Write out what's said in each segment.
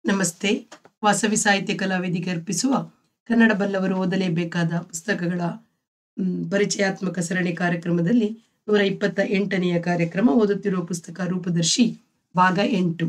ನಮಸ್ತೆ ವಾಸವಿ ಸಾಹಿತ್ಯ ಕಲಾವೇದಿಕೆ ಅರ್ಪಿಸುವ ಕನ್ನಡ ಬಲ್ಲವರು ಓದಲೇಬೇಕಾದ ಪುಸ್ತಕಗಳ ಮ್, ಪರಿಚಯಾತ್ಮಕ ಸರಣಿ ಕಾರ್ಯಕ್ರಮದಲ್ಲಿ ನೂರ ಇಪ್ಪತ್ತ ಎಂಟನೆಯ ಕಾರ್ಯಕ್ರಮ ಓದುತ್ತಿರುವ ಪುಸ್ತಕ ರೂಪದರ್ಶಿ ಭಾಗ ಎಂಟು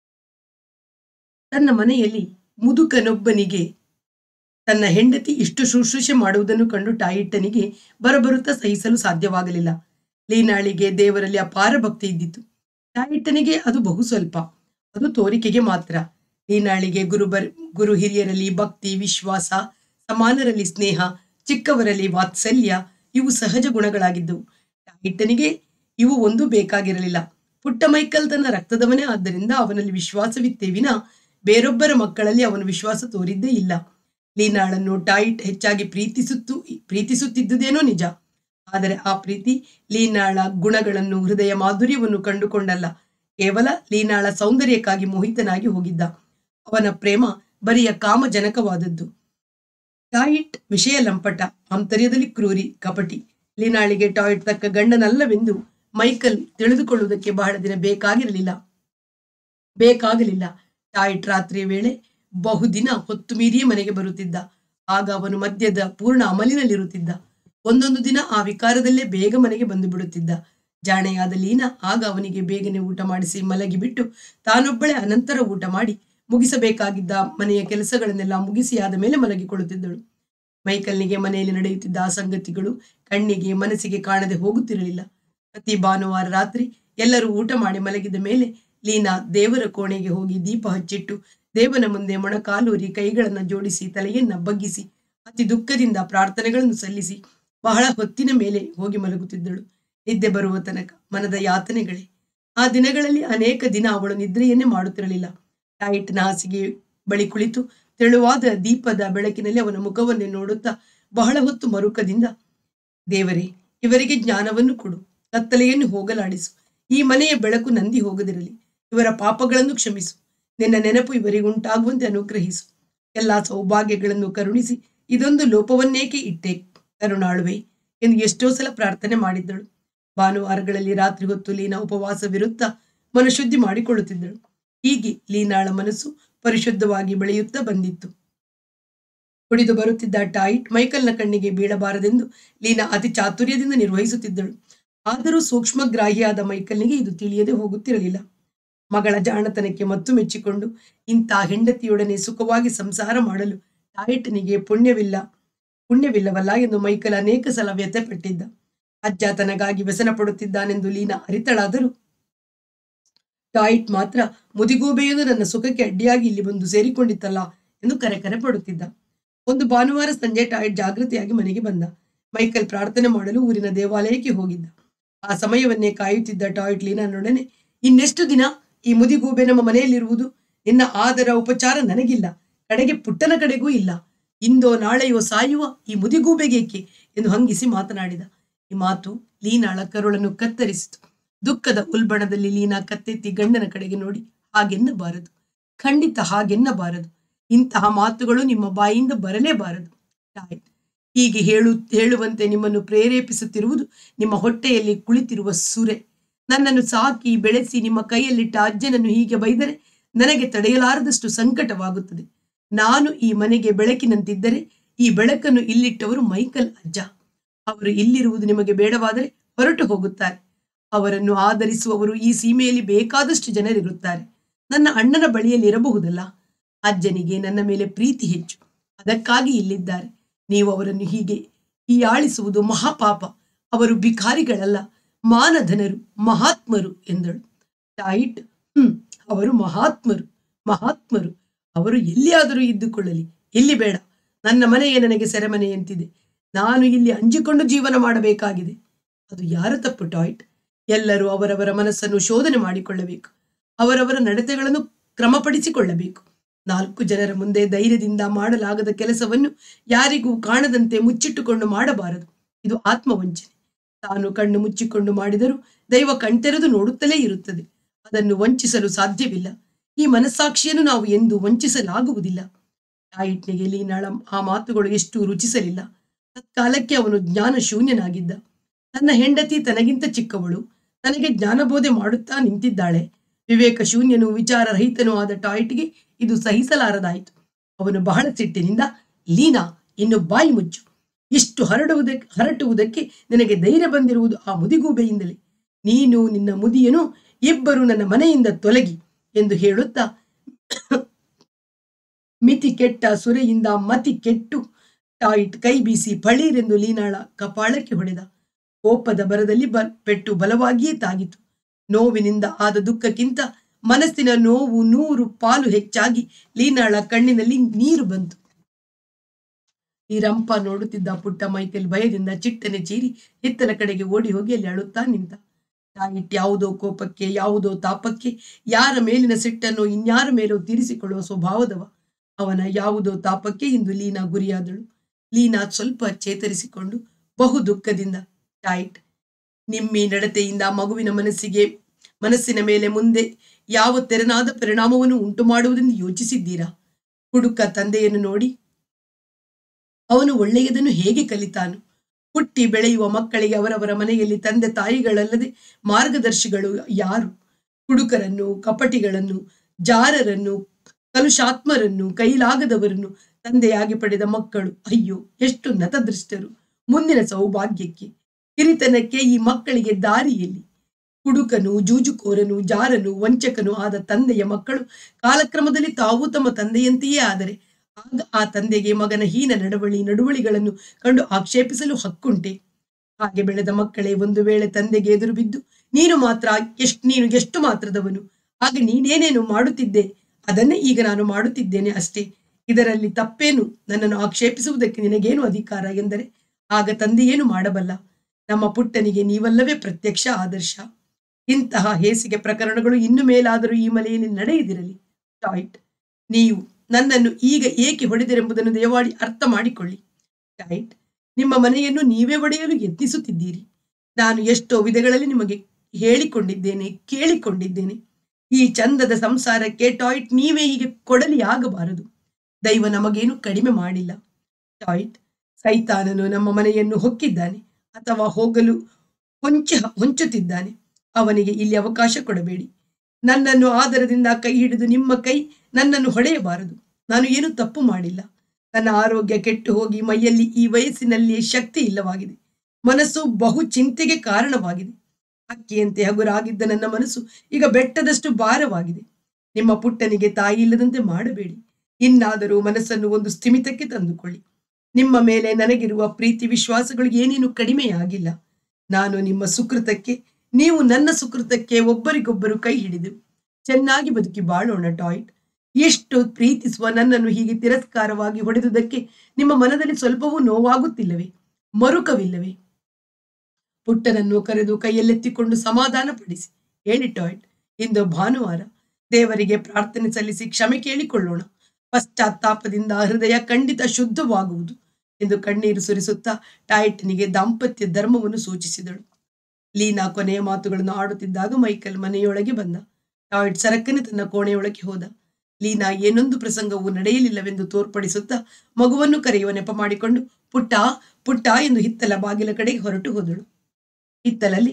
ತನ್ನ ಮನೆಯಲ್ಲಿ ಮುದುಕನೊಬ್ಬನಿಗೆ ತನ್ನ ಹೆಂಡತಿ ಇಷ್ಟು ಶುಶ್ರೂಷೆ ಮಾಡುವುದನ್ನು ಕಂಡು ಟಾಯಿಟ್ಟನಿಗೆ ಬರಬರುತ್ತಾ ಸಹಿಸಲು ಸಾಧ್ಯವಾಗಲಿಲ್ಲ ಲೀನಾಳಿಗೆ ದೇವರಲ್ಲಿ ಅಪಾರ ಭಕ್ತಿ ಇದ್ದಿತು ಟಾಯಿಟ್ಟನಿಗೆ ಅದು ಬಹು ಸ್ವಲ್ಪ ಅದು ತೋರಿಕೆಗೆ ಮಾತ್ರ ಲೀನಾಳಿಗೆ ಗುರು ಬರ್ ಗುರು ಹಿರಿಯರಲ್ಲಿ ಭಕ್ತಿ ವಿಶ್ವಾಸ ಸಮಾನರಲ್ಲಿ ಸ್ನೇಹ ಚಿಕ್ಕವರಲ್ಲಿ ವಾತ್ಸಲ್ಯ ಇವು ಸಹಜ ಗುಣಗಳಾಗಿದ್ದವು ಟಾಯಿಟ್ಟನಿಗೆ ಇವು ಒಂದು ಬೇಕಾಗಿರಲಿಲ್ಲ ಪುಟ್ಟ ಮೈಕಲ್ ತನ್ನ ರಕ್ತದವನೇ ಆದ್ದರಿಂದ ಅವನಲ್ಲಿ ವಿಶ್ವಾಸವಿತ್ತೇ ವಿನ ಬೇರೊಬ್ಬರ ಮಕ್ಕಳಲ್ಲಿ ಅವನು ವಿಶ್ವಾಸ ತೋರಿದ್ದೇ ಇಲ್ಲ ಲೀನಾಳನ್ನು ಟಾಯಿಟ್ ಹೆಚ್ಚಾಗಿ ಪ್ರೀತಿಸುತ್ತು ಪ್ರೀತಿಸುತ್ತಿದ್ದುದೇನೋ ನಿಜ ಆದರೆ ಆ ಪ್ರೀತಿ ಲೀನಾಳ ಗುಣಗಳನ್ನು ಹೃದಯ ಮಾಧುರ್ಯವನ್ನು ಕಂಡುಕೊಂಡಲ್ಲ ಕೇವಲ ಲೀನಾಳ ಸೌಂದರ್ಯಕ್ಕಾಗಿ ಮೋಹಿತನಾಗಿ ಹೋಗಿದ್ದ ಅವನ ಪ್ರೇಮ ಬರಿಯ ಕಾಮಜನಕವಾದದ್ದು ಟಾಯಿಟ್ ವಿಷಯ ಲಂಪಟ ಆಂತರ್ಯದಲ್ಲಿ ಕ್ರೂರಿ ಕಪಟಿ ಲೀನಾಳಿಗೆ ಟಾಯಿಟ್ ತಕ್ಕ ಗಂಡನಲ್ಲವೆಂದು ಮೈಕಲ್ ತಿಳಿದುಕೊಳ್ಳುವುದಕ್ಕೆ ಬಹಳ ದಿನ ಬೇಕಾಗಿರಲಿಲ್ಲ ಬೇಕಾಗಲಿಲ್ಲ ಟಾಯಿಟ್ ರಾತ್ರಿಯ ವೇಳೆ ಬಹುದಿನ ಹೊತ್ತು ಮೀರಿಯೇ ಮನೆಗೆ ಬರುತ್ತಿದ್ದ ಆಗ ಅವನು ಮದ್ಯದ ಪೂರ್ಣ ಅಮಲಿನಲ್ಲಿರುತ್ತಿದ್ದ ಒಂದೊಂದು ದಿನ ಆ ವಿಕಾರದಲ್ಲೇ ಬೇಗ ಮನೆಗೆ ಬಂದು ಬಿಡುತ್ತಿದ್ದ ಜಾಣೆಯಾದ ಲೀನಾ ಆಗ ಅವನಿಗೆ ಬೇಗನೆ ಊಟ ಮಾಡಿಸಿ ಮಲಗಿಬಿಟ್ಟು ತಾನೊಬ್ಬಳೇ ಅನಂತರ ಊಟ ಮಾಡಿ ಮುಗಿಸಬೇಕಾಗಿದ್ದ ಮನೆಯ ಕೆಲಸಗಳನ್ನೆಲ್ಲ ಮುಗಿಸಿ ಆದ ಮೇಲೆ ಮಲಗಿಕೊಳ್ಳುತ್ತಿದ್ದಳು ಮೈಕಲ್ನಿಗೆ ಮನೆಯಲ್ಲಿ ನಡೆಯುತ್ತಿದ್ದ ಆ ಸಂಗತಿಗಳು ಕಣ್ಣಿಗೆ ಮನಸ್ಸಿಗೆ ಕಾಣದೆ ಹೋಗುತ್ತಿರಲಿಲ್ಲ ಪ್ರತಿ ಭಾನುವಾರ ರಾತ್ರಿ ಎಲ್ಲರೂ ಊಟ ಮಾಡಿ ಮಲಗಿದ ಮೇಲೆ ಲೀನಾ ದೇವರ ಕೋಣೆಗೆ ಹೋಗಿ ದೀಪ ಹಚ್ಚಿಟ್ಟು ದೇವನ ಮುಂದೆ ಮೊಣಕಾಲೂರಿ ಕೈಗಳನ್ನು ಜೋಡಿಸಿ ತಲೆಯನ್ನ ಬಗ್ಗಿಸಿ ಅತಿ ದುಃಖದಿಂದ ಪ್ರಾರ್ಥನೆಗಳನ್ನು ಸಲ್ಲಿಸಿ ಬಹಳ ಹೊತ್ತಿನ ಮೇಲೆ ಹೋಗಿ ಮಲಗುತ್ತಿದ್ದಳು ನಿದ್ದೆ ಬರುವ ತನಕ ಮನದ ಯಾತನೆಗಳೇ ಆ ದಿನಗಳಲ್ಲಿ ಅನೇಕ ದಿನ ಅವಳು ನಿದ್ರೆಯನ್ನೇ ಮಾಡುತ್ತಿರಲಿಲ್ಲ ಟೈಟ್ನ ಹಾಸಿಗೆ ಬಳಿ ಕುಳಿತು ತೆಳುವಾದ ದೀಪದ ಬೆಳಕಿನಲ್ಲಿ ಅವನ ಮುಖವನ್ನೇ ನೋಡುತ್ತಾ ಬಹಳ ಹೊತ್ತು ಮರುಕದಿಂದ ದೇವರೇ ಇವರಿಗೆ ಜ್ಞಾನವನ್ನು ಕೊಡು ಕತ್ತಲೆಯನ್ನು ಹೋಗಲಾಡಿಸು ಈ ಮನೆಯ ಬೆಳಕು ನಂದಿ ಹೋಗದಿರಲಿ ಇವರ ಪಾಪಗಳನ್ನು ಕ್ಷಮಿಸು ನಿನ್ನ ನೆನಪು ಇವರಿಗುಂಟಾಗುವಂತೆ ಅನುಗ್ರಹಿಸು ಎಲ್ಲಾ ಸೌಭಾಗ್ಯಗಳನ್ನು ಕರುಣಿಸಿ ಇದೊಂದು ಲೋಪವನ್ನೇಕೆ ಇಟ್ಟೆ ಕರುಣಾಳುವೆ ಎಂದು ಎಷ್ಟೋ ಸಲ ಪ್ರಾರ್ಥನೆ ಮಾಡಿದ್ದಳು ಭಾನುವಾರಗಳಲ್ಲಿ ರಾತ್ರಿ ಹೊತ್ತು ಲೀನಾ ಉಪವಾಸವಿರುತ್ತಾ ಮನಶುದ್ಧಿ ಮಾಡಿಕೊಳ್ಳುತ್ತಿದ್ದಳು ಹೀಗೆ ಲೀನಾಳ ಮನಸ್ಸು ಪರಿಶುದ್ಧವಾಗಿ ಬೆಳೆಯುತ್ತಾ ಬಂದಿತ್ತು ಕುಡಿದು ಬರುತ್ತಿದ್ದ ಟಾಯಿಟ್ ಮೈಕಲ್ನ ಕಣ್ಣಿಗೆ ಬೀಳಬಾರದೆಂದು ಲೀನಾ ಅತಿ ಚಾತುರ್ಯದಿಂದ ನಿರ್ವಹಿಸುತ್ತಿದ್ದಳು ಆದರೂ ಸೂಕ್ಷ್ಮಗ್ರಾಹಿಯಾದ ಮೈಕಲ್ನಿಗೆ ಇದು ತಿಳಿಯದೆ ಹೋಗುತ್ತಿರಲಿಲ್ಲ ಮಗಳ ಜಾಣತನಕ್ಕೆ ಮತ್ತು ಮೆಚ್ಚಿಕೊಂಡು ಇಂಥ ಹೆಂಡತಿಯೊಡನೆ ಸುಖವಾಗಿ ಸಂಸಾರ ಮಾಡಲು ಟಾಯಿಟ್ನಿಗೆ ಪುಣ್ಯವಿಲ್ಲ ಪುಣ್ಯವಿಲ್ಲವಲ್ಲ ಎಂದು ಮೈಕಲ್ ಅನೇಕ ಸಲ ವ್ಯಥೆಪಟ್ಟಿದ್ದ ಅಜ್ಜ ತನಗಾಗಿ ವ್ಯಸನ ಪಡುತ್ತಿದ್ದಾನೆಂದು ಲೀನಾ ಅರಿತಳಾದರೂ ಟಾಯಿಟ್ ಮಾತ್ರ ಮುದಿಗೂಬೆಯೊಂದು ನನ್ನ ಸುಖಕ್ಕೆ ಅಡ್ಡಿಯಾಗಿ ಇಲ್ಲಿ ಬಂದು ಸೇರಿಕೊಂಡಿತ್ತಲ್ಲ ಎಂದು ಕರೆ ಕರೆ ಪಡುತ್ತಿದ್ದ ಒಂದು ಭಾನುವಾರ ಸಂಜೆ ಟಾಯಿಟ್ ಜಾಗೃತಿಯಾಗಿ ಮನೆಗೆ ಬಂದ ಮೈಕಲ್ ಪ್ರಾರ್ಥನೆ ಮಾಡಲು ಊರಿನ ದೇವಾಲಯಕ್ಕೆ ಹೋಗಿದ್ದ ಆ ಸಮಯವನ್ನೇ ಕಾಯುತ್ತಿದ್ದ ಟಾಯ್ಟ್ ಲೀನಾನೊಡನೆ ಇನ್ನೆಷ್ಟು ದಿನ ಈ ಮುದಿಗೂಬೆ ನಮ್ಮ ಮನೆಯಲ್ಲಿರುವುದು ನಿನ್ನ ಆದರ ಉಪಚಾರ ನನಗಿಲ್ಲ ಕಡೆಗೆ ಪುಟ್ಟನ ಕಡೆಗೂ ಇಲ್ಲ ಇಂದೋ ನಾಳೆಯೋ ಸಾಯುವ ಈ ಮುದಿಗೂಬೆಗೇಕೆ ಎಂದು ಹಂಗಿಸಿ ಮಾತನಾಡಿದ ಈ ಮಾತು ಲೀನಾಳ ಕರುಳನ್ನು ಕತ್ತರಿಸಿತು ದುಃಖದ ಉಲ್ಬಣದಲ್ಲಿ ಲೀನಾ ಕತ್ತೆತ್ತಿ ಗಂಡನ ಕಡೆಗೆ ನೋಡಿ ಹಾಗೆನ್ನಬಾರದು ಖಂಡಿತ ಹಾಗೆನ್ನಬಾರದು ಇಂತಹ ಮಾತುಗಳು ನಿಮ್ಮ ಬಾಯಿಯಿಂದ ಬರಲೇಬಾರದು ಟಾಯ್ಟ್ ಹೀಗೆ ಹೇಳು ಹೇಳುವಂತೆ ನಿಮ್ಮನ್ನು ಪ್ರೇರೇಪಿಸುತ್ತಿರುವುದು ನಿಮ್ಮ ಹೊಟ್ಟೆಯಲ್ಲಿ ಕುಳಿತಿರುವ ಸುರೆ ನನ್ನನ್ನು ಸಾಕಿ ಬೆಳೆಸಿ ನಿಮ್ಮ ಕೈಯಲ್ಲಿಟ್ಟ ಅಜ್ಜನನ್ನು ಹೀಗೆ ಬೈದರೆ ನನಗೆ ತಡೆಯಲಾರದಷ್ಟು ಸಂಕಟವಾಗುತ್ತದೆ ನಾನು ಈ ಮನೆಗೆ ಬೆಳಕಿನಂತಿದ್ದರೆ ಈ ಬೆಳಕನ್ನು ಇಲ್ಲಿಟ್ಟವರು ಮೈಕಲ್ ಅಜ್ಜ ಅವರು ಇಲ್ಲಿರುವುದು ನಿಮಗೆ ಬೇಡವಾದರೆ ಹೊರಟು ಹೋಗುತ್ತಾರೆ ಅವರನ್ನು ಆಧರಿಸುವವರು ಈ ಸೀಮೆಯಲ್ಲಿ ಬೇಕಾದಷ್ಟು ಜನರಿರುತ್ತಾರೆ ನನ್ನ ಅಣ್ಣನ ಬಳಿಯಲ್ಲಿ ಇರಬಹುದಲ್ಲ ಅಜ್ಜನಿಗೆ ನನ್ನ ಮೇಲೆ ಪ್ರೀತಿ ಹೆಚ್ಚು ಅದಕ್ಕಾಗಿ ಇಲ್ಲಿದ್ದಾರೆ ನೀವು ಅವರನ್ನು ಹೀಗೆ ಹೀಯಾಳಿಸುವುದು ಮಹಾಪಾಪ ಅವರು ಭಿಕಾರಿಗಳಲ್ಲ ಮಾನಧನರು ಮಹಾತ್ಮರು ಎಂದಳು ಟಾಯಿಟ್ ಹ್ಮ್ ಅವರು ಮಹಾತ್ಮರು ಮಹಾತ್ಮರು ಅವರು ಎಲ್ಲಿಯಾದರೂ ಇದ್ದುಕೊಳ್ಳಲಿ ಇಲ್ಲಿ ಬೇಡ ನನ್ನ ಮನೆಯೇ ನನಗೆ ಸೆರೆಮನೆಯಂತಿದೆ ನಾನು ಇಲ್ಲಿ ಅಂಜಿಕೊಂಡು ಜೀವನ ಮಾಡಬೇಕಾಗಿದೆ ಅದು ಯಾರ ತಪ್ಪು ಟಾಯ್ಟ್ ಎಲ್ಲರೂ ಅವರವರ ಮನಸ್ಸನ್ನು ಶೋಧನೆ ಮಾಡಿಕೊಳ್ಳಬೇಕು ಅವರವರ ನಡತೆಗಳನ್ನು ಕ್ರಮಪಡಿಸಿಕೊಳ್ಳಬೇಕು ನಾಲ್ಕು ಜನರ ಮುಂದೆ ಧೈರ್ಯದಿಂದ ಮಾಡಲಾಗದ ಕೆಲಸವನ್ನು ಯಾರಿಗೂ ಕಾಣದಂತೆ ಮುಚ್ಚಿಟ್ಟುಕೊಂಡು ಮಾಡಬಾರದು ಇದು ಆತ್ಮವಂಚನೆ ತಾನು ಕಣ್ಣು ಮುಚ್ಚಿಕೊಂಡು ಮಾಡಿದರೂ ದೈವ ಕಣ್ತೆರೆದು ನೋಡುತ್ತಲೇ ಇರುತ್ತದೆ ಅದನ್ನು ವಂಚಿಸಲು ಸಾಧ್ಯವಿಲ್ಲ ಈ ಮನಸ್ಸಾಕ್ಷಿಯನ್ನು ನಾವು ಎಂದು ವಂಚಿಸಲಾಗುವುದಿಲ್ಲ ಟಾಯಿಟ್ನಿಗೆ ಲೀನಾಳ ಆ ಮಾತುಗಳು ಎಷ್ಟು ರುಚಿಸಲಿಲ್ಲ ತತ್ಕಾಲಕ್ಕೆ ಅವನು ಜ್ಞಾನ ಶೂನ್ಯನಾಗಿದ್ದ ತನ್ನ ಹೆಂಡತಿ ತನಗಿಂತ ಚಿಕ್ಕವಳು ತನಗೆ ಜ್ಞಾನಬೋಧೆ ಮಾಡುತ್ತಾ ನಿಂತಿದ್ದಾಳೆ ವಿವೇಕ ಶೂನ್ಯನು ವಿಚಾರ ರಹಿತನೂ ಆದ ಟಾಯ್ಟ್ಗೆ ಇದು ಸಹಿಸಲಾರದಾಯಿತು ಅವನು ಬಹಳ ಸಿಟ್ಟಿನಿಂದ ಲೀನಾ ಇನ್ನು ಬಾಯಿ ಮುಚ್ಚು ಇಷ್ಟು ಹರಡುವುದಕ್ಕೆ ಹರಟುವುದಕ್ಕೆ ನಿನಗೆ ಧೈರ್ಯ ಬಂದಿರುವುದು ಆ ಮುದಿಗೂಬೆಯಿಂದಲೇ ನೀನು ನಿನ್ನ ಮುದಿಯನು ಇಬ್ಬರು ನನ್ನ ಮನೆಯಿಂದ ತೊಲಗಿ ಎಂದು ಹೇಳುತ್ತಾ ಮಿತಿ ಕೆಟ್ಟ ಸುರೆಯಿಂದ ಮತಿ ಕೆಟ್ಟು ಟಾಯ್ಟ್ ಕೈ ಬೀಸಿ ಪಳೀರೆಂದು ಲೀನಾಳ ಕಪಾಳಕ್ಕೆ ಹೊಡೆದ ಕೋಪದ ಬರದಲ್ಲಿ ಬ ಪೆಟ್ಟು ಬಲವಾಗಿಯೇ ತಾಗಿತು ನೋವಿನಿಂದ ಆದ ದುಃಖಕ್ಕಿಂತ ಮನಸ್ಸಿನ ನೋವು ನೂರು ಪಾಲು ಹೆಚ್ಚಾಗಿ ಲೀನಾಳ ಕಣ್ಣಿನಲ್ಲಿ ನೀರು ಬಂತು ಈ ರಂಪ ನೋಡುತ್ತಿದ್ದ ಪುಟ್ಟ ಮೈಕೇಲ್ ಭಯದಿಂದ ಚಿಟ್ಟನೆ ಚೀರಿ ಹಿತ್ತಲ ಕಡೆಗೆ ಓಡಿ ಹೋಗಿ ಅಲ್ಲಿ ಅಳುತ್ತಾ ನಿಂತ ಟಾಯಿಟ್ ಯಾವುದೋ ಕೋಪಕ್ಕೆ ಯಾವುದೋ ತಾಪಕ್ಕೆ ಯಾರ ಮೇಲಿನ ಸಿಟ್ಟನ್ನು ಇನ್ಯಾರ ಮೇಲೂ ತೀರಿಸಿಕೊಳ್ಳುವ ಸ್ವಭಾವದವ ಅವನ ಯಾವುದೋ ತಾಪಕ್ಕೆ ಇಂದು ಲೀನಾ ಗುರಿಯಾದಳು ಲೀನಾ ಸ್ವಲ್ಪ ಚೇತರಿಸಿಕೊಂಡು ಬಹು ದುಃಖದಿಂದ ಟಾಯ್ಟ್ ನಿಮ್ಮಿ ನಡತೆಯಿಂದ ಮಗುವಿನ ಮನಸ್ಸಿಗೆ ಮನಸ್ಸಿನ ಮೇಲೆ ಮುಂದೆ ಯಾವ ತೆರನಾದ ಪರಿಣಾಮವನ್ನು ಉಂಟು ಮಾಡುವುದೆಂದು ಯೋಚಿಸಿದ್ದೀರಾ ಹುಡುಕ ತಂದೆಯನ್ನು ನೋಡಿ ಅವನು ಒಳ್ಳೆಯದನ್ನು ಹೇಗೆ ಕಲಿತಾನು ಹುಟ್ಟಿ ಬೆಳೆಯುವ ಮಕ್ಕಳಿಗೆ ಅವರವರ ಮನೆಯಲ್ಲಿ ತಂದೆ ತಾಯಿಗಳಲ್ಲದೆ ಮಾರ್ಗದರ್ಶಿಗಳು ಯಾರು ಹುಡುಕರನ್ನು ಕಪಟಿಗಳನ್ನು ಜಾರರನ್ನು ಕಲುಷಾತ್ಮರನ್ನು ಕೈಲಾಗದವರನ್ನು ತಂದೆಯಾಗಿ ಪಡೆದ ಮಕ್ಕಳು ಅಯ್ಯೋ ಎಷ್ಟು ನತದೃಷ್ಟರು ಮುಂದಿನ ಸೌಭಾಗ್ಯಕ್ಕೆ ಹಿರಿತನಕ್ಕೆ ಈ ಮಕ್ಕಳಿಗೆ ದಾರಿಯಲ್ಲಿ ಹುಡುಕನು ಜೂಜುಕೋರನು ಜಾರನು ವಂಚಕನು ಆದ ತಂದೆಯ ಮಕ್ಕಳು ಕಾಲಕ್ರಮದಲ್ಲಿ ತಾವು ತಮ್ಮ ತಂದೆಯಂತೆಯೇ ಆದರೆ ಆಗ ಆ ತಂದೆಗೆ ಮಗನ ಹೀನ ನಡವಳಿ ನಡುವಳಿಗಳನ್ನು ಕಂಡು ಆಕ್ಷೇಪಿಸಲು ಹಕ್ಕುಂಟೆ ಹಾಗೆ ಬೆಳೆದ ಮಕ್ಕಳೇ ಒಂದು ವೇಳೆ ತಂದೆಗೆ ಎದುರು ಬಿದ್ದು ನೀನು ಮಾತ್ರ ಎಷ್ಟು ನೀನು ಎಷ್ಟು ಮಾತ್ರದವನು ಆಗ ನೀನೇನೇನು ಮಾಡುತ್ತಿದ್ದೆ ಅದನ್ನೇ ಈಗ ನಾನು ಮಾಡುತ್ತಿದ್ದೇನೆ ಅಷ್ಟೇ ಇದರಲ್ಲಿ ತಪ್ಪೇನು ನನ್ನನ್ನು ಆಕ್ಷೇಪಿಸುವುದಕ್ಕೆ ನಿನಗೇನು ಅಧಿಕಾರ ಎಂದರೆ ಆಗ ತಂದೆಯೇನು ಮಾಡಬಲ್ಲ ನಮ್ಮ ಪುಟ್ಟನಿಗೆ ನೀವಲ್ಲವೇ ಪ್ರತ್ಯಕ್ಷ ಆದರ್ಶ ಇಂತಹ ಹೇಸಿಗೆ ಪ್ರಕರಣಗಳು ಇನ್ನು ಮೇಲಾದರೂ ಈ ಮನೆಯಲ್ಲಿ ನಡೆಯದಿರಲಿ ಟಾಯ್ಟ್ ನೀವು ನನ್ನನ್ನು ಈಗ ಏಕೆ ಹೊಡೆದಿರೆಂಬುದನ್ನು ದಯವಾಡಿ ಅರ್ಥ ಮಾಡಿಕೊಳ್ಳಿ ಟಾಯ್ಟ್ ನಿಮ್ಮ ಮನೆಯನ್ನು ನೀವೇ ಒಡೆಯಲು ಯತ್ನಿಸುತ್ತಿದ್ದೀರಿ ನಾನು ಎಷ್ಟೋ ವಿಧಗಳಲ್ಲಿ ನಿಮಗೆ ಹೇಳಿಕೊಂಡಿದ್ದೇನೆ ಕೇಳಿಕೊಂಡಿದ್ದೇನೆ ಈ ಚಂದದ ಸಂಸಾರಕ್ಕೆ ಟಾಯ್ಟ್ ನೀವೇ ಹೀಗೆ ಕೊಡಲಿ ಆಗಬಾರದು ದೈವ ನಮಗೇನು ಕಡಿಮೆ ಮಾಡಿಲ್ಲ ಟಾಯ್ಟ್ ಸೈತಾನನು ನಮ್ಮ ಮನೆಯನ್ನು ಹೊಕ್ಕಿದ್ದಾನೆ ಅಥವಾ ಹೋಗಲು ಹೊಂಚ ಹೊಂಚುತ್ತಿದ್ದಾನೆ ಅವನಿಗೆ ಇಲ್ಲಿ ಅವಕಾಶ ಕೊಡಬೇಡಿ ನನ್ನನ್ನು ಆದರದಿಂದ ಕೈ ಹಿಡಿದು ನಿಮ್ಮ ಕೈ ನನ್ನನ್ನು ಹೊಡೆಯಬಾರದು ನಾನು ಏನು ತಪ್ಪು ಮಾಡಿಲ್ಲ ನನ್ನ ಆರೋಗ್ಯ ಕೆಟ್ಟು ಹೋಗಿ ಮೈಯಲ್ಲಿ ಈ ವಯಸ್ಸಿನಲ್ಲಿ ಶಕ್ತಿ ಇಲ್ಲವಾಗಿದೆ ಮನಸ್ಸು ಬಹು ಚಿಂತೆಗೆ ಕಾರಣವಾಗಿದೆ ಅಕ್ಕಿಯಂತೆ ಹಗುರಾಗಿದ್ದ ನನ್ನ ಮನಸ್ಸು ಈಗ ಬೆಟ್ಟದಷ್ಟು ಭಾರವಾಗಿದೆ ನಿಮ್ಮ ಪುಟ್ಟನಿಗೆ ತಾಯಿ ಇಲ್ಲದಂತೆ ಮಾಡಬೇಡಿ ಇನ್ನಾದರೂ ಮನಸ್ಸನ್ನು ಒಂದು ಸ್ಥಿಮಿತಕ್ಕೆ ತಂದುಕೊಳ್ಳಿ ನಿಮ್ಮ ಮೇಲೆ ನನಗಿರುವ ಪ್ರೀತಿ ವಿಶ್ವಾಸಗಳು ಏನೇನು ಕಡಿಮೆಯಾಗಿಲ್ಲ ನಾನು ನಿಮ್ಮ ಸುಕೃತಕ್ಕೆ ನೀವು ನನ್ನ ಸುಕೃತಕ್ಕೆ ಒಬ್ಬರಿಗೊಬ್ಬರು ಕೈ ಹಿಡಿದು ಚೆನ್ನಾಗಿ ಬದುಕಿ ಬಾಳೋಣ ಟಾಯ್ಟ್ ಎಷ್ಟು ಪ್ರೀತಿಸುವ ನನ್ನನ್ನು ಹೀಗೆ ತಿರಸ್ಕಾರವಾಗಿ ಹೊಡೆದುದಕ್ಕೆ ನಿಮ್ಮ ಮನದಲ್ಲಿ ಸ್ವಲ್ಪವೂ ನೋವಾಗುತ್ತಿಲ್ಲವೇ ಮರುಕವಿಲ್ಲವೇ ಪುಟ್ಟನನ್ನು ಕರೆದು ಕೈಯಲ್ಲೆತ್ತಿಕೊಂಡು ಸಮಾಧಾನ ಪಡಿಸಿ ಹೇಳಿ ಟಾಯ್ಟ್ ಇಂದು ಭಾನುವಾರ ದೇವರಿಗೆ ಪ್ರಾರ್ಥನೆ ಸಲ್ಲಿಸಿ ಕ್ಷಮೆ ಕೇಳಿಕೊಳ್ಳೋಣ ಪಶ್ಚಾತ್ತಾಪದಿಂದ ಹೃದಯ ಖಂಡಿತ ಶುದ್ಧವಾಗುವುದು ಎಂದು ಕಣ್ಣೀರು ಸುರಿಸುತ್ತಾ ಟಾಯ್ಟ್ನಿಗೆ ದಾಂಪತ್ಯ ಧರ್ಮವನ್ನು ಸೂಚಿಸಿದಳು ಲೀನಾ ಕೊನೆಯ ಮಾತುಗಳನ್ನು ಆಡುತ್ತಿದ್ದಾಗ ಮೈಕಲ್ ಮನೆಯೊಳಗೆ ಬಂದ ಟಾಯ್ಟ್ ಸರಕ್ಕನೆ ತನ್ನ ಕೋಣೆಯೊಳಗೆ ಹೋದ ಲೀನಾ ಏನೊಂದು ಪ್ರಸಂಗವು ನಡೆಯಲಿಲ್ಲವೆಂದು ತೋರ್ಪಡಿಸುತ್ತಾ ಮಗುವನ್ನು ಕರೆಯುವ ನೆಪ ಮಾಡಿಕೊಂಡು ಪುಟ್ಟ ಪುಟ್ಟ ಎಂದು ಹಿತ್ತಲ ಬಾಗಿಲ ಕಡೆಗೆ ಹೊರಟು ಹೋದಳು ಹಿತ್ತಲಲ್ಲಿ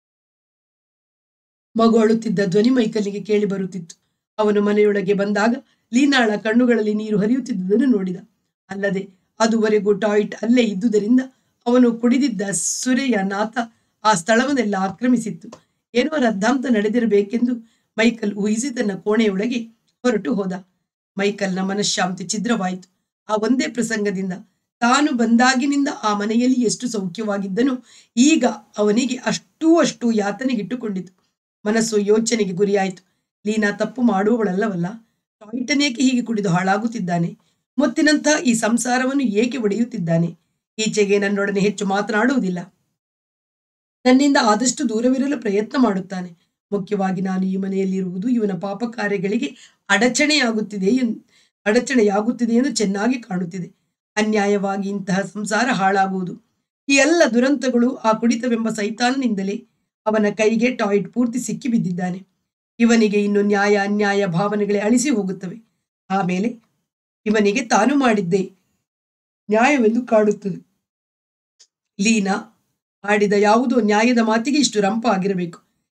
ಮಗು ಅಳುತ್ತಿದ್ದ ಧ್ವನಿ ಮೈಕಲ್ನಿಗೆ ಕೇಳಿ ಬರುತ್ತಿತ್ತು ಅವನು ಮನೆಯೊಳಗೆ ಬಂದಾಗ ಲೀನಾಳ ಕಣ್ಣುಗಳಲ್ಲಿ ನೀರು ಹರಿಯುತ್ತಿದ್ದುದನ್ನು ನೋಡಿದ ಅಲ್ಲದೆ ಅದುವರೆಗೂ ಟಾಯ್ಟ್ ಅಲ್ಲೇ ಇದ್ದುದರಿಂದ ಅವನು ಕುಡಿದಿದ್ದ ಸುರೆಯ ನಾಥ ಆ ಸ್ಥಳವನ್ನೆಲ್ಲ ಆಕ್ರಮಿಸಿತ್ತು ಏನೋ ರದ್ದಾಂತ ನಡೆದಿರಬೇಕೆಂದು ಮೈಕಲ್ ಊಹಿಸಿ ತನ್ನ ಕೋಣೆಯೊಳಗೆ ಹೊರಟು ಹೋದ ಮೈಕಲ್ನ ಮನಃಶಾಂತಿ ಛಿದ್ರವಾಯಿತು ಆ ಒಂದೇ ಪ್ರಸಂಗದಿಂದ ತಾನು ಬಂದಾಗಿನಿಂದ ಆ ಮನೆಯಲ್ಲಿ ಎಷ್ಟು ಸೌಖ್ಯವಾಗಿದ್ದನೋ ಈಗ ಅವನಿಗೆ ಅಷ್ಟೂ ಅಷ್ಟು ಯಾತನೆಗಿಟ್ಟುಕೊಂಡಿತು ಮನಸ್ಸು ಯೋಚನೆಗೆ ಗುರಿಯಾಯಿತು ಲೀನಾ ತಪ್ಪು ಮಾಡುವವಳಲ್ಲವಲ್ಲ ಟಾಯ್ಟನೇಕೆ ಹೀಗೆ ಕುಡಿದು ಹಾಳಾಗುತ್ತಿದ್ದಾನೆ ಮುತ್ತಿನಂಥ ಈ ಸಂಸಾರವನ್ನು ಏಕೆ ಒಡೆಯುತ್ತಿದ್ದಾನೆ ಈಚೆಗೆ ನನ್ನೊಡನೆ ಹೆಚ್ಚು ಮಾತನಾಡುವುದಿಲ್ಲ ನನ್ನಿಂದ ಆದಷ್ಟು ದೂರವಿರಲು ಪ್ರಯತ್ನ ಮಾಡುತ್ತಾನೆ ಮುಖ್ಯವಾಗಿ ನಾನು ಈ ಮನೆಯಲ್ಲಿರುವುದು ಇವನ ಪಾಪ ಕಾರ್ಯಗಳಿಗೆ ಅಡಚಣೆಯಾಗುತ್ತಿದೆ ಎನ್ ಅಡಚಣೆಯಾಗುತ್ತಿದೆ ಎಂದು ಚೆನ್ನಾಗಿ ಕಾಣುತ್ತಿದೆ ಅನ್ಯಾಯವಾಗಿ ಇಂತಹ ಸಂಸಾರ ಹಾಳಾಗುವುದು ಈ ಎಲ್ಲ ದುರಂತಗಳು ಆ ಕುಡಿತವೆಂಬ ಸೈತಾನನಿಂದಲೇ ಅವನ ಕೈಗೆ ಟಾಯ್ಟ್ ಪೂರ್ತಿ ಸಿಕ್ಕಿ ಬಿದ್ದಿದ್ದಾನೆ ಇವನಿಗೆ ಇನ್ನು ನ್ಯಾಯ ಅನ್ಯಾಯ ಭಾವನೆಗಳೇ ಅಳಿಸಿ ಹೋಗುತ್ತವೆ ಆಮೇಲೆ ಇವನಿಗೆ ತಾನು ಮಾಡಿದ್ದೇ ನ್ಯಾಯವೆಂದು ಕಾಡುತ್ತದೆ ಲೀನಾ ಆಡಿದ ಯಾವುದೋ ನ್ಯಾಯದ ಮಾತಿಗೆ ಇಷ್ಟು ರಂಪ ಆಗಿರಬೇಕು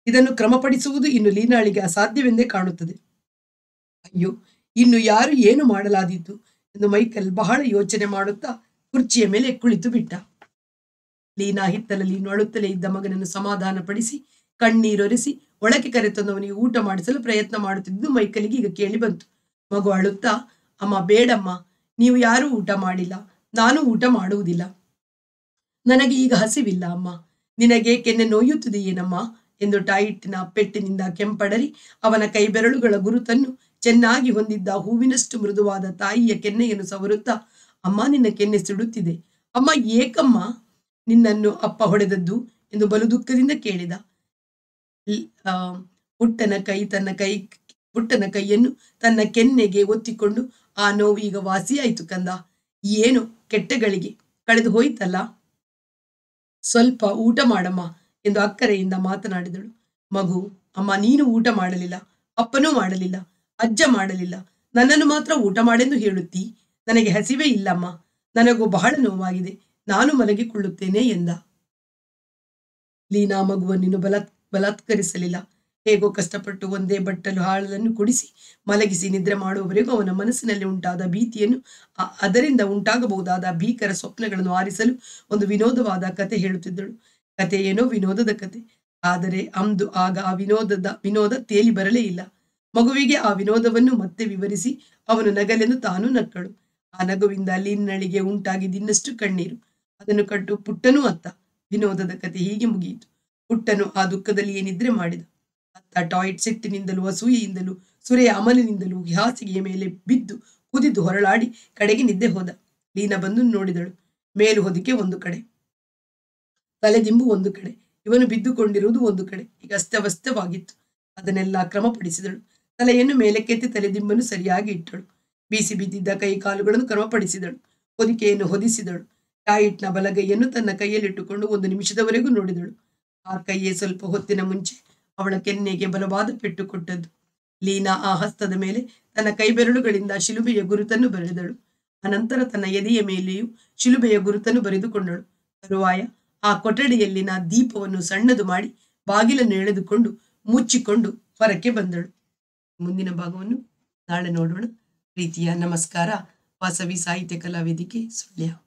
ಇದನ್ನು ಕ್ರಮಪಡಿಸುವುದು ಇನ್ನು ಲೀನಾಳಿಗೆ ಅಸಾಧ್ಯವೆಂದೇ ಕಾಣುತ್ತದೆ ಅಯ್ಯೋ ಇನ್ನು ಯಾರು ಏನು ಮಾಡಲಾದೀತು ಎಂದು ಮೈಕಲ್ ಬಹಳ ಯೋಚನೆ ಮಾಡುತ್ತಾ ಕುರ್ಚಿಯ ಮೇಲೆ ಕುಳಿತು ಬಿಟ್ಟ ಲೀನಾ ಹಿತ್ತಲಲ್ಲಿ ನೊಳುತ್ತಲೇ ಇದ್ದ ಮಗನನ್ನು ಸಮಾಧಾನಪಡಿಸಿ ಕಣ್ಣೀರೊರೆಸಿ ಒಳಗೆ ಕರೆತಂದವನಿಗೆ ಊಟ ಮಾಡಿಸಲು ಪ್ರಯತ್ನ ಮಾಡುತ್ತಿದ್ದು ಮೈಕಲಿಗೆ ಈಗ ಕೇಳಿ ಬಂತು ಮಗು ಅಳುತ್ತಾ ಅಮ್ಮ ಬೇಡಮ್ಮ ನೀವು ಯಾರೂ ಊಟ ಮಾಡಿಲ್ಲ ನಾನು ಊಟ ಮಾಡುವುದಿಲ್ಲ ನನಗೆ ಈಗ ಹಸಿವಿಲ್ಲ ಅಮ್ಮ ನಿನಗೆ ಕೆನ್ನೆ ನೋಯುತ್ತಿದೆಯೇನಮ್ಮ ಎಂದು ಟಾಯಿಟ್ಟಿನ ಪೆಟ್ಟಿನಿಂದ ಕೆಂಪಡರಿ ಅವನ ಕೈ ಬೆರಳುಗಳ ಗುರುತನ್ನು ಚೆನ್ನಾಗಿ ಹೊಂದಿದ್ದ ಹೂವಿನಷ್ಟು ಮೃದುವಾದ ತಾಯಿಯ ಕೆನ್ನೆಯನ್ನು ಸವರುತ್ತಾ ಅಮ್ಮ ನಿನ್ನ ಕೆನ್ನೆ ಸುಡುತ್ತಿದೆ ಅಮ್ಮ ಏಕಮ್ಮ ನಿನ್ನನ್ನು ಅಪ್ಪ ಹೊಡೆದದ್ದು ಎಂದು ಬಲು ದುಃಖದಿಂದ ಕೇಳಿದ ಲ್- ಆ, ಪುಟ್ಟನ ಕೈ ತನ್ನ ಕೈ ಪುಟ್ಟನ ಕೈಯನ್ನು ತನ್ನ ಕೆನ್ನೆಗೆ ಒತ್ತಿಕೊಂಡು ಆ ನೋವು ಈಗ ವಾಸಿಯಾಯಿತು ಕಂದ ಏನು ಕೆಟ್ಟಗಳಿಗೆ ಕಳೆದು ಹೋಯ್ತಲ್ಲ ಸ್ವಲ್ಪ ಊಟ ಮಾಡಮ್ಮ ಎಂದು ಅಕ್ಕರೆಯಿಂದ ಮಾತನಾಡಿದಳು ಮಗು ಅಮ್ಮ ನೀನು ಊಟ ಮಾಡಲಿಲ್ಲ ಅಪ್ಪನೂ ಮಾಡಲಿಲ್ಲ ಅಜ್ಜ ಮಾಡಲಿಲ್ಲ ನನ್ನನ್ನು ಮಾತ್ರ ಊಟ ಮಾಡೆಂದು ಹೇಳುತ್ತೀ ನನಗೆ ಹಸಿವೇ ಇಲ್ಲಮ್ಮ ನನಗೂ ಬಹಳ ನೋವಾಗಿದೆ ನಾನು ಮಲಗಿಕೊಳ್ಳುತ್ತೇನೆ ಎಂದ ಲೀನಾ ಮಗುವನ್ನು ಬಲಾತ್ ಬಲಾತ್ಕರಿಸಲಿಲ್ಲ ಹೇಗೋ ಕಷ್ಟಪಟ್ಟು ಒಂದೇ ಬಟ್ಟಲು ಹಾಳನ್ನು ಕುಡಿಸಿ ಮಲಗಿಸಿ ನಿದ್ರೆ ಮಾಡುವವರೆಗೂ ಅವನ ಮನಸ್ಸಿನಲ್ಲಿ ಉಂಟಾದ ಭೀತಿಯನ್ನು ಆ- ಅದರಿಂದ ಉಂಟಾಗಬಹುದಾದ ಭೀಕರ ಸ್ವಪ್ನಗಳನ್ನು ಆರಿಸಲು ಒಂದು ವಿನೋದವಾದ ಕತೆ ಹೇಳುತ್ತಿದ್ದಳು ಕತೆ ಏನೋ ವಿನೋದದ ಕತೆ ಆದರೆ ಅಂದು ಆಗ ಆ ವಿನೋದದ ವಿನೋದ ತೇಲಿ ಬರಲೇ ಇಲ್ಲ ಮಗುವಿಗೆ ಆ ವಿನೋದವನ್ನು ಮತ್ತೆ ವಿವರಿಸಿ ಅವನು ನಗಲೆಂದು ತಾನು ನಕ್ಕಳು ಆ ನಗುವಿಂದ ಲೀನಳಿಗೆ ಉಂಟಾಗಿದ್ದ ಇನ್ನಷ್ಟು ಕಣ್ಣೀರು ಅದನ್ನು ಕಟ್ಟು ಪುಟ್ಟನೂ ಅತ್ತ ವಿನೋದದ ಕತೆ ಹೀಗೆ ಮುಗಿಯಿತು ಪುಟ್ಟನು ಆ ದುಃಖದಲ್ಲಿಯೇ ನಿದ್ರೆ ಮಾಡಿದ ಅತ್ತ ಟಾಯ್ಟ್ ಸಿಟ್ಟಿನಿಂದಲೂ ಅಸೂಯೆಯಿಂದಲೂ ಸುರೆಯ ಅಮಲಿನಿಂದಲೂ ಹಾಸಿಗೆಯ ಮೇಲೆ ಬಿದ್ದು ಕುದಿದು ಹೊರಳಾಡಿ ಕಡೆಗೆ ನಿದ್ದೆ ಹೋದ ಲೀನಾ ಬಂದು ನೋಡಿದಳು ಮೇಲು ಹೊದಿಕೆ ಒಂದು ಕಡೆ ತಲೆದಿಂಬು ಒಂದು ಕಡೆ ಇವನು ಬಿದ್ದುಕೊಂಡಿರುವುದು ಒಂದು ಕಡೆ ಈಗ ಅಸ್ತವ್ಯಸ್ತವಾಗಿತ್ತು ಅದನ್ನೆಲ್ಲ ಕ್ರಮಪಡಿಸಿದಳು ತಲೆಯನ್ನು ಮೇಲಕ್ಕೆತ್ತಿ ತಲೆದಿಂಬನ್ನು ಸರಿಯಾಗಿ ಇಟ್ಟಳು ಬೀಸಿ ಬಿದ್ದಿದ್ದ ಕೈ ಕಾಲುಗಳನ್ನು ಕ್ರಮಪಡಿಸಿದಳು ಹೊದಿಕೆಯನ್ನು ಹೊದಿಸಿದಳು ಟಾಯಿಟ್ನ ಬಲಗೈಯನ್ನು ತನ್ನ ಕೈಯಲ್ಲಿಟ್ಟುಕೊಂಡು ಒಂದು ನಿಮಿಷದವರೆಗೂ ನೋಡಿದಳು ಆ ಕೈಯೇ ಸ್ವಲ್ಪ ಹೊತ್ತಿನ ಮುಂಚೆ ಅವಳ ಕೆನ್ನೆಗೆ ಬಲವಾದ ಪೆಟ್ಟು ಕೊಟ್ಟದ್ದು ಲೀನಾ ಆ ಹಸ್ತದ ಮೇಲೆ ತನ್ನ ಕೈಬೆರಳುಗಳಿಂದ ಶಿಲುಬೆಯ ಗುರುತನ್ನು ಬರೆದಳು ಅನಂತರ ತನ್ನ ಎದೆಯ ಮೇಲೆಯೂ ಶಿಲುಬೆಯ ಗುರುತನ್ನು ಬರೆದುಕೊಂಡಳು ತರುವಾಯ ಆ ಕೊಠಡಿಯಲ್ಲಿನ ದೀಪವನ್ನು ಸಣ್ಣದು ಮಾಡಿ ಬಾಗಿಲನ್ನು ಎಳೆದುಕೊಂಡು ಮುಚ್ಚಿಕೊಂಡು ಹೊರಕ್ಕೆ ಬಂದಳು ಮುಂದಿನ ಭಾಗವನ್ನು ನಾಳೆ ನೋಡೋಣ ಪ್ರೀತಿಯ ನಮಸ್ಕಾರ ವಾಸವಿ ಸಾಹಿತ್ಯ ಕಲಾ ವೇದಿಕೆ ಸುಳ್ಯ